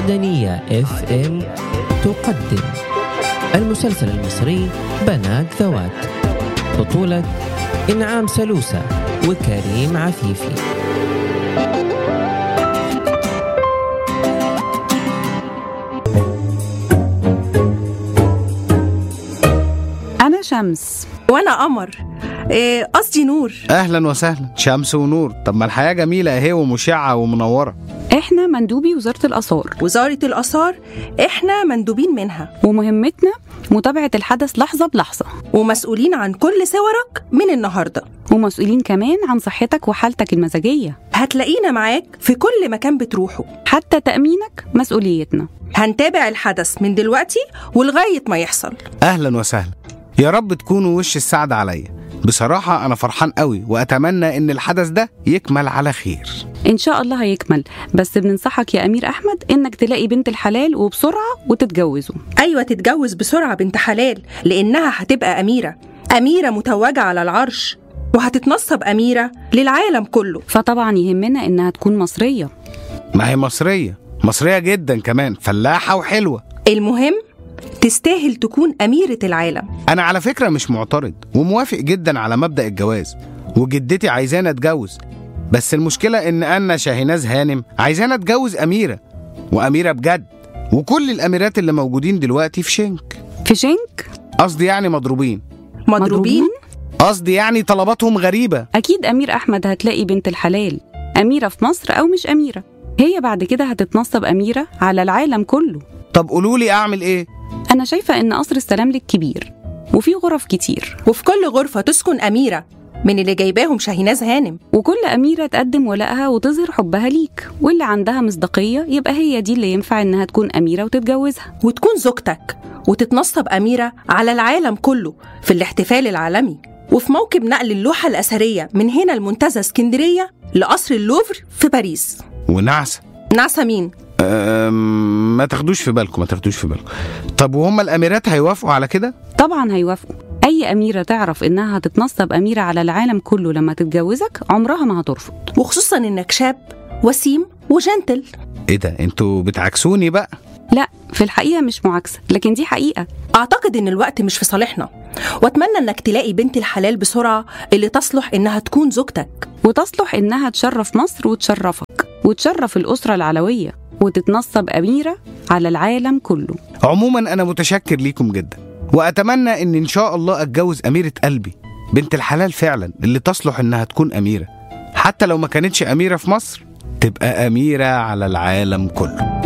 المدنية اف ام تقدم المسلسل المصري بنات ذوات بطولة إنعام سلوسة وكريم عفيفي أنا شمس وانا قمر إيه، قصدي نور اهلا وسهلا شمس ونور طب ما الحياه جميله اهي ومشعه ومنوره إحنا مندوبي وزارة الآثار وزارة الآثار إحنا مندوبين منها ومهمتنا متابعة الحدث لحظة بلحظة ومسؤولين عن كل صورك من النهاردة ومسؤولين كمان عن صحتك وحالتك المزاجية هتلاقينا معاك في كل مكان بتروحه حتى تأمينك مسؤوليتنا هنتابع الحدث من دلوقتي ولغاية ما يحصل اهلا وسهلا يا رب تكونوا وش السعد عليا بصراحه انا فرحان قوي واتمنى ان الحدث ده يكمل على خير إن شاء الله هيكمل بس بننصحك يا أمير أحمد إنك تلاقي بنت الحلال وبسرعة وتتجوزوا أيوة تتجوز بسرعة بنت حلال لأنها هتبقى أميرة أميرة متوجة على العرش وهتتنصب أميرة للعالم كله فطبعا يهمنا إنها تكون مصرية ما هي مصريه مصريه جدا كمان فلاحه وحلوه المهم تستاهل تكون أميرة العالم انا على فكره مش معترض وموافق جدا على مبدا الجواز وجدتي عايزاني اتجوز بس المشكله ان انا شاهيناز هانم عايزاني اتجوز اميره واميره بجد وكل الاميرات اللي موجودين دلوقتي في شنك في شنك قصدي يعني مضروبين مضروبين قصدي يعني طلباتهم غريبه أكيد أمير أحمد هتلاقي بنت الحلال أميرة في مصر أو مش أميرة هي بعد كده هتتنصب أميرة على العالم كله طب قولوا لي اعمل ايه أنا شايفة إن قصر السلام لك كبير وفي غرف كتير وفي كل غرفة تسكن أميرة من اللي جايباهم شاهيناز هانم وكل أميرة تقدم ولائها وتظهر حبها ليك واللي عندها مصداقية يبقى هي دي اللي ينفع إنها تكون أميرة وتتجوزها وتكون زوجتك وتتنصب أميرة على العالم كله في الاحتفال العالمي وفي موكب نقل اللوحة الأثرية من هنا المنتزه اسكندرية لقصر اللوفر في باريس ونعسه نعسة مين؟ أم، ما تاخدوش في بالكم ما تاخدوش في بالكم طب وهم الاميرات هيوافقوا على كده طبعا هيوافقوا أي أميرة تعرف إنها هتتنصب أميرة على العالم كله لما تتجوزك عمرها ما هترفض وخصوصا إنك شاب وسيم وجنتل ايه ده انتوا بتعكسوني بقى لا في الحقيقة مش معاكسة لكن دي حقيقة أعتقد إن الوقت مش في صالحنا وأتمنى إنك تلاقي بنت الحلال بسرعة اللي تصلح إنها تكون زوجتك وتصلح إنها تشرف مصر وتشرفك وتشرف الأسرة العلوية وتتنصب أميرة على العالم كله عموما انا متشكر ليكم جدا واتمنى ان ان شاء الله اتجوز اميره قلبي بنت الحلال فعلا اللي تصلح انها تكون اميره حتى لو ما كانتش اميره في مصر تبقى اميره على العالم كله